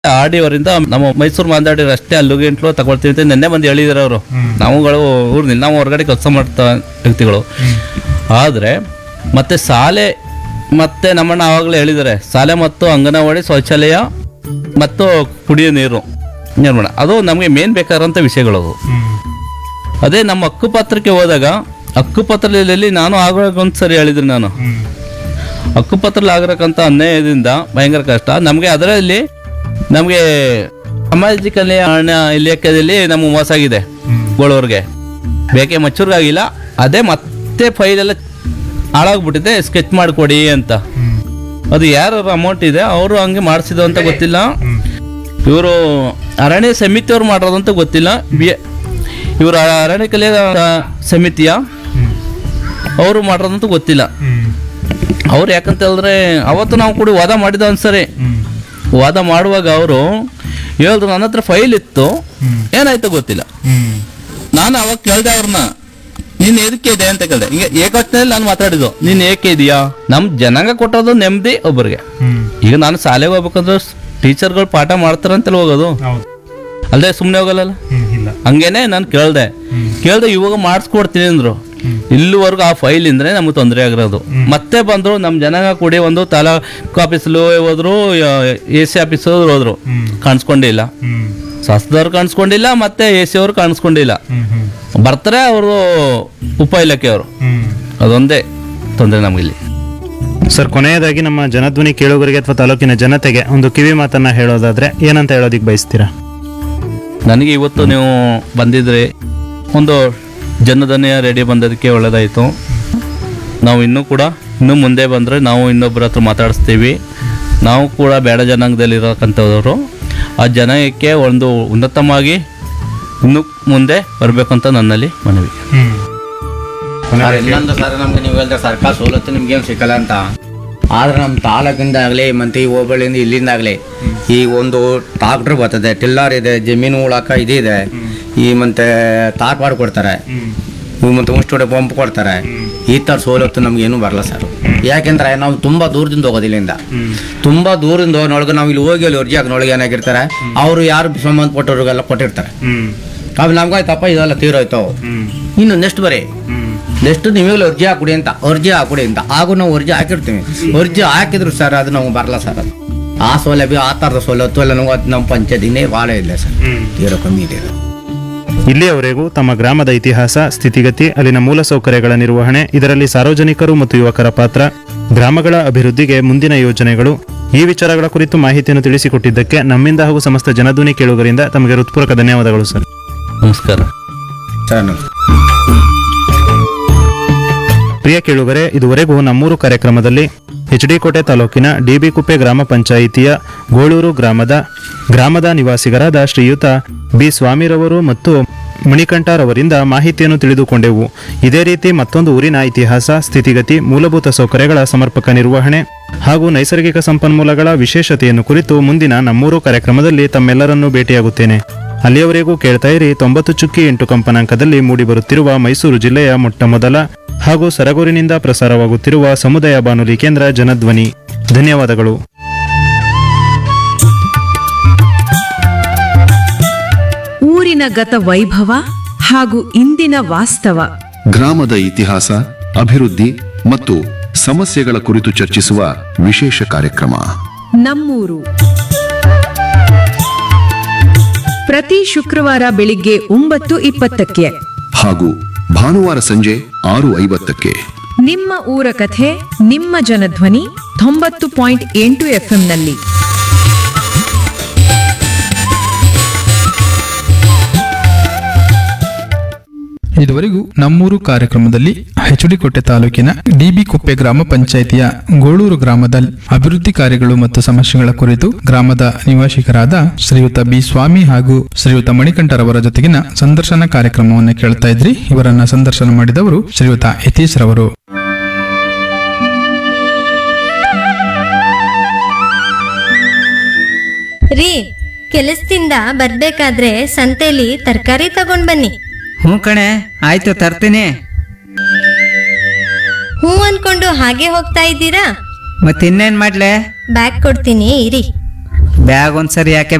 R D ಅವರಿಂದ ನಮ್ಮ ಮೈಸೂರು ಮಾತಾಡಿ ಅಷ್ಟೇ ಅಲ್ಲಿಗೆ ಇಂಟ್ಲು ತಗೊಳ್ತೀವಿ ಅಂತ ನಿನ್ನೆ ಬಂದು ಹೇಳಿದ್ರು ಅವರು ನಾವುಗಳು ಊರಿನಿಲ್ಲ ನಾವು ಹೊರಗಡೆ ಕೆಲಸ ಮಾಡ್ತಾ ವ್ಯಕ್ತಿಗಳು ಆದರೆ ಮತ್ತೆ ಶಾಲೆ ಮತ್ತೆ ನಮ್ಮಣ್ಣ ಆವಾಗಲೇ ಹೇಳಿದ್ದಾರೆ ಶಾಲೆ ಮತ್ತು ಅಂಗನವಾಡಿ ಶೌಚಾಲಯ ಮತ್ತು ಕುಡಿಯೋ ನೀರು ನಿರ್ಮಾಣ ಅದು ನಮಗೆ ಮೇನ್ ಬೇಕಾದಂಥ ವಿಷಯಗಳು ಅವು ಅದೇ ನಮ್ಮ ಹಕ್ಕುಪತ್ರಕ್ಕೆ ಹೋದಾಗ ಹಕ್ಕುಪತ್ರದಲ್ಲಿ ನಾನು ಆವಾಗ ಒಂದು ಸರಿ ಹೇಳಿದ್ರಿ ನಾನು ಹಕ್ಕುಪತ್ರದಲ್ಲಿ ಆಗಿರಕ್ಕಂಥ ಅನ್ಯಾಯದಿಂದ ಭಯಂಕರ ಕಷ್ಟ ನಮಗೆ ಅದರಲ್ಲಿ ನಮಗೆ ಸಾಮಾಜಿಕ ಕಲ್ಯಾಣ ಇಲಾಖೆಯಲ್ಲಿ ನಮಗೆ ಮೋಸ ಆಗಿದೆ ಗೋಳವ್ರಿಗೆ ಬೇಕೆ ಮಚ್ಚೂರ್ಗಾಗಿಲ್ಲ ಅದೇ ಮತ್ತೆ ಫೈಲೆಲ್ಲ ಹಾಳಾಗ್ಬಿಟ್ಟಿದೆ ಸ್ಕೆಚ್ ಮಾಡಿಕೊಡಿ ಅಂತ ಅದು ಯಾರ ಅಮೌಂಟ್ ಇದೆ ಅವರು ಹಂಗೆ ಮಾಡಿಸಿದ್ರು ಅಂತ ಗೊತ್ತಿಲ್ಲ ಇವರು ಅರಣ್ಯ ಸಮಿತಿಯವ್ರು ಮಾಡೋದಂತ ಗೊತ್ತಿಲ್ಲ ಬಿ ಇವರು ಅರಣ್ಯ ಕಲ್ಯಾಣ ಸಮಿತಿಯ ಅವರು ಮಾಡೋದಂತ ಗೊತ್ತಿಲ್ಲ ಅವ್ರು ಯಾಕಂತ ಹೇಳಿದ್ರೆ ಅವತ್ತು ನಾವು ಕೂಡ ವಾದ ಮಾಡಿದ ಒಂದ್ಸರಿ ವಾದ ಮಾಡುವಾಗ ಅವರು ಹೇಳಿದ್ರು ನನ್ನ ಹತ್ರ ಫೈಲ್ ಇತ್ತು ಏನಾಯ್ತು ಗೊತ್ತಿಲ್ಲ ನಾನು ಅವಾಗ ಕೇಳ್ದೆ ಅವ್ರನ್ನ ನೀನ್ ಎದಕ್ಕೆ ಇದೆ ಅಂತ ಕೇಳ್ದೆ ಹಿಂಗೆ ಏಕವಚನದಲ್ಲಿ ನಾನು ಮಾತಾಡಿದ್ದು ನೀನ್ ಏಕೆ ಇದೆಯಾ ನಮ್ ಜನಾಂಗ ಕೊಟ್ಟೋದು ನೆಮ್ಮದಿ ಒಬ್ಬರಿಗೆ ಈಗ ನಾನು ಶಾಲೆಗೆ ಹೋಗ್ಬೇಕಂದ್ರೆ ಟೀಚರ್ಗಳು ಪಾಠ ಮಾಡ್ತಾರಂತಲ್ಲ ಹೋಗೋದು ಹೌದು ಅಲ್ಲದೆ ಸುಮ್ಮನೆ ಹೋಗಲ್ಲ ಇಲ್ಲ ಹಂಗೇನೆ ನಾನು ಕೇಳ್ದೆ ಕೇಳ್ದೆ ಇವಾಗ ಮಾಡಿಸ್ಕೊಡ್ತೀನಿ ಅಂದ್ರು ಇಲ್ಲಿವರೆಗೂ ಆ ಫೈಲ್ ಇಂದ್ರೆ ನಮ್ಗೆ ತೊಂದರೆ ಆಗಿರೋದು ಮತ್ತೆ ಬಂದ್ರು ನಮ್ಮ ಜನಾಂಗ ಕೂಡಿ ಒಂದು ತಾಲೂಕು ಆಫೀಸಲ್ಲೂ ಹೋದ್ರು ಎ ಸಿ ಆಫೀಸ್ ಹೋದ್ರು ಕಾಣಿಸ್ಕೊಂಡಿಲ್ಲ ಹ್ಮ್ ಶಾಸಕದವ್ರು ಕಾಣಿಸ್ಕೊಂಡಿಲ್ಲ ಮತ್ತೆ ಎ ಸಿ ಅವ್ರು ಕಾಣಿಸ್ಕೊಂಡಿಲ್ಲ ಹ್ಮ್ ಹ್ಮ್ ಬರ್ತಾರೆ ಅವರು ಉಪ ಇಲಾಖೆಯವರು ಹ್ಮ್ ಅದೊಂದೇ ತೊಂದರೆ ನಮಗಿಲ್ಲಿ ಸರ್ ಕೊನೆಯದಾಗಿ ನಮ್ಮ ಜನಧ್ವನಿ ಕೇಳುಗರಿಗೆ ಅಥವಾ ತಾಲೂಕಿನ ಜನತೆಗೆ ಒಂದು ಕಿವಿ ಮಾತನ್ನ ಹೇಳೋದಾದ್ರೆ ಏನಂತ ಹೇಳೋದಿಕ್ ಬಯಸ್ತೀರಾ ನನಗೆ ಇವತ್ತು ನೀವು ಬಂದಿದ್ರೆ ಒಂದು ಜನಧನ್ಯ ರೇಡಿಯೋ ಬಂದದಕ್ಕೆ ಒಳ್ಳೆಯದಾಯಿತು ನಾವು ಇನ್ನೂ ಕೂಡ ಇನ್ನೂ ಮುಂದೆ ಬಂದರೆ ನಾವು ಇನ್ನೊಬ್ಬರ ಹತ್ರ ಮಾತಾಡಿಸ್ತೀವಿ ನಾವು ಕೂಡ ಬೇಡ ಜನಾಂಗದಲ್ಲಿರತಕ್ಕಂಥವ್ರು ಆ ಜನಾಂಗಕ್ಕೆ ಒಂದು ಉನ್ನತವಾಗಿ ಇನ್ನೂ ಮುಂದೆ ಬರಬೇಕು ಅಂತ ನನ್ನಲ್ಲಿ ಮನವಿ ಸರ್ ಇನ್ನೊಂದು ಸರ್ ನಮ್ಗೆ ನೀವು ಹೇಳಿದ್ರೆ ಸರ್ಕಾರ ಸವಲತ್ತು ನಿಮ್ಗೇನು ಸಿಕ್ಕಲ್ಲ ಅಂತ ಆದ್ರೆ ನಮ್ಮ ತಾಲೂಕಿಂದ ಆಗಲಿ ಮತ್ತು ಈ ಹೋಬಳಿಯಿಂದ ಇಲ್ಲಿಂದ ಆಗಲಿ ಈ ಒಂದು ಟ್ರಾಕ್ಟ್ರ್ ಬರ್ತದೆ ಟಿಲ್ಲರ್ ಇದೆ ಜಮೀನು ಉಳಾಕ ಇದಿದೆ ಈ ಮತ್ತೆ ತಾರ್ಪಾಡು ಕೊಡ್ತಾರೆ ಇವು ಮತ್ತು ಉಂಸ್ಟೋಡೆ ಪಂಪ್ ಕೊಡ್ತಾರೆ ಈ ಥರ ಸವಲತ್ತು ನಮ್ಗೇನು ಬರಲ್ಲ ಸರ್ ಯಾಕೆಂದ್ರೆ ನಾವು ತುಂಬ ದೂರದಿಂದ ಹೋಗೋದು ಇಲ್ಲಿಂದ ತುಂಬ ದೂರದಿಂದ ಹೋಗೋನೊಳಗೆ ನಾವು ಇಲ್ಲಿ ಹೋಗಿ ಅಲ್ಲಿ ಅರ್ಜಿ ಹಾಕೋನೊಳಗೆ ಏನಾಗಿರ್ತಾರೆ ಅವರು ಯಾರು ಸಂಬಂಧಪಟ್ಟವ್ರಿಗೆಲ್ಲ ಕೊಟ್ಟಿರ್ತಾರೆ ಅವು ನಮ್ಗಾಯ್ತಪ್ಪ ಇದೆಲ್ಲ ತೀರೋಯ್ತು ಇನ್ನು ನೆಕ್ಸ್ಟ್ ಬರೀ ನೆಕ್ಸ್ಟ್ ನೀವೆಲ್ಲ ಅರ್ಜಿ ಹಾಕೊಡಿ ಅಂತ ಅರ್ಜಿ ಹಾಕೊಡಿ ಅಂತ ಹಾಗೂ ನಾವು ಅರ್ಜಿ ಹಾಕಿರ್ತೀವಿ ಅರ್ಜಿ ಹಾಕಿದ್ರು ಸರ್ ಅದು ನಮ್ಗೆ ಬರಲ್ಲ ಸರ್ ಅದು ಆ ಸೌಲಭ್ಯ ಆ ಥರದ ಸವಲತ್ತು ಎಲ್ಲ ನಮ್ಗೆ ಅದು ನಮ್ಮ ಪಂಚಾಯತಿನೇ ಭಾಳ ಇಲ್ಲ ಸರ್ ತೀರೋ ಕಮ್ಮಿ ಇದೆ ಅದು. ಇಲ್ಲಿಯವರೆಗೂ ತಮ್ಮ ಗ್ರಾಮದ ಇತಿಹಾಸ ಸ್ಥಿತಿಗತಿ ಅಲ್ಲಿನ ಮೂಲಸೌಕರ್ಯಗಳ ನಿರ್ವಹಣೆ ಇದರಲ್ಲಿ ಸಾರ್ವಜನಿಕರು ಮತ್ತು ಯುವಕರ ಪಾತ್ರ ಗ್ರಾಮಗಳ ಅಭಿವೃದ್ಧಿಗೆ ಮುಂದಿನ ಯೋಜನೆಗಳು ಈ ವಿಚಾರಗಳ ಕುರಿತು ಮಾಹಿತಿಯನ್ನು ತಿಳಿಸಿಕೊಟ್ಟಿದ್ದಕ್ಕೆ ನಮ್ಮಿಂದ ಹಾಗೂ ಸಮಸ್ತ ಜನಧ್ವನಿ ಕೇಳುಗರಿಂದ ತಮಗೆ ಹೃತ್ಪೂರ್ವಕ ಧನ್ಯವಾದಗಳು ಸರ್ ನಮಸ್ಕಾರ ಸರ್ ನಮಸ್ತೆ ಪ್ರಿಯ ಕೇಳುಗರೆ ಇದುವರೆಗೂ ನಮ್ಮೂರು ಕಾರ್ಯಕ್ರಮದಲ್ಲಿ ಎಚ್ ಡಿ ಕೋಟೆ ತಾಲೂಕಿನ ಡಿಬಿ ಕುಪ್ಪೆ ಗ್ರಾಮ ಪಂಚಾಯಿತಿಯ ಗೋಳೂರು ಗ್ರಾಮದ ಗ್ರಾಮದ ನಿವಾಸಿಗರಾದ ಶ್ರೀಯುತ ಬಿ ಸ್ವಾಮಿರವರು ಮತ್ತು ಮಣಿಕಂಠರವರಿಂದ ಮಾಹಿತಿಯನ್ನು ತಿಳಿದುಕೊಂಡೆವು ಇದೇ ರೀತಿ ಮತ್ತೊಂದು ಊರಿನ ಇತಿಹಾಸ ಸ್ಥಿತಿಗತಿ ಮೂಲಭೂತ ಸೌಕರ್ಯಗಳ ಸಮರ್ಪಕ ನಿರ್ವಹಣೆ ಹಾಗೂ ನೈಸರ್ಗಿಕ ಸಂಪನ್ಮೂಲಗಳ ವಿಶೇಷತೆಯನ್ನು ಕುರಿತು ಮುಂದಿನ ನಮ್ಮೂರು ಕಾರ್ಯಕ್ರಮದಲ್ಲಿ ತಮ್ಮೆಲ್ಲರನ್ನೂ ಭೇಟಿಯಾಗುತ್ತೇನೆ ಅಲ್ಲಿಯವರೆಗೂ ಕೇಳ್ತಾ ಇರಿ ತೊಂಬತ್ತು ಚುಕ್ಕಿ ಎಂಟು ಕಂಪನಾಂಕದಲ್ಲಿ ಮೂಡಿಬರುತ್ತಿರುವ ಮೈಸೂರು ಜಿಲ್ಲೆಯ ಮೊಟ್ಟ ಮೊದಲ ಹಾಗೂ ಸರಗೂರಿನಿಂದ ಪ್ರಸಾರವಾಗುತ್ತಿರುವ ಸಮುದಾಯ ಬಾನುಲಿ ಕೇಂದ್ರ ಜನಧ್ವನಿ ಧನ್ಯವಾದಗಳು ಊರಿನ ಗತ ವೈಭವ ಹಾಗೂ ಇಂದಿನ ವಾಸ್ತವ ಗ್ರಾಮದ ಇತಿಹಾಸ ಅಭಿವೃದ್ಧಿ ಮತ್ತು ಸಮಸ್ಯೆಗಳ ಕುರಿತು ಚರ್ಚಿಸುವ ವಿಶೇಷ ಕಾರ್ಯಕ್ರಮ ನಮ್ಮೂರು ಪ್ರತಿ ಶುಕ್ರವಾರ ಬೆಳಿಗ್ಗೆ ಒಂಬತ್ತು ಇಪ್ಪತ್ತಕ್ಕೆ ಹಾಗೂ ಭಾನುವಾರ ಸಂಜೆ ಆರು ಐವತ್ತಕ್ಕೆ ನಿಮ್ಮ ಊರ ಕಥೆ ನಿಮ್ಮ ಜನಧ್ವನಿ ತೊಂಬತ್ತು ಪಾಯಿಂಟ್ ಎಂಟು ಎಫ್ಎಂನಲ್ಲಿ ಇದುವರೆಗೂ ನಮ್ಮೂರು ಕಾರ್ಯಕ್ರಮದಲ್ಲಿ ಹೆಚ್ಡಿಕೋಟೆ ತಾಲೂಕಿನ ಡಿಬಿ ಕುಪ್ಪೆ ಗ್ರಾಮ ಪಂಚಾಯಿತಿಯ ಗೋಳೂರು ಗ್ರಾಮದ ಅಭಿವೃದ್ಧಿ ಕಾರ್ಯಗಳು ಮತ್ತು ಸಮಸ್ಯೆಗಳ ಕುರಿತು ಗ್ರಾಮದ ನಿವಾಸಿಗರಾದ ಶ್ರೀಯುತ ಬಿ ಸ್ವಾಮಿ ಹಾಗೂ ಶ್ರೀಯುತ ಮಣಿಕಂಠರವರ ಜೊತೆಗಿನ ಸಂದರ್ಶನ ಕಾರ್ಯಕ್ರಮವನ್ನು ಕೇಳ್ತಾ ಇದ್ರಿ ಇವರನ್ನ ಸಂದರ್ಶನ ಮಾಡಿದವರು ಶ್ರೀಯುತ ಯತೀಶ್ ರವರು ರೀ ಕೆಲಸದಿಂದ ಬರ್ಬೇಕಾದ್ರೆ ಸಂತೆಲಿ ತರಕಾರಿ ತಗೊಂಡ್ ಬನ್ನಿ ಹ್ಞೂ ಕಣೆ ಆಯ್ತು ತರ್ತೀನಿ ಹೂ ಅನ್ಕೊಂಡು ಹಾಗೆ ಹೋಗ್ತಾ ಇದ್ದೀರಾ ಮತ್ತಿನ್ನೇನು ಮಾಡ್ಲೆ ಬ್ಯಾಗ್ ಕೊಡ್ತೀನಿ ಇರಿ ಬ್ಯಾಗ್ ಒಂದ್ಸರಿ ಯಾಕೆ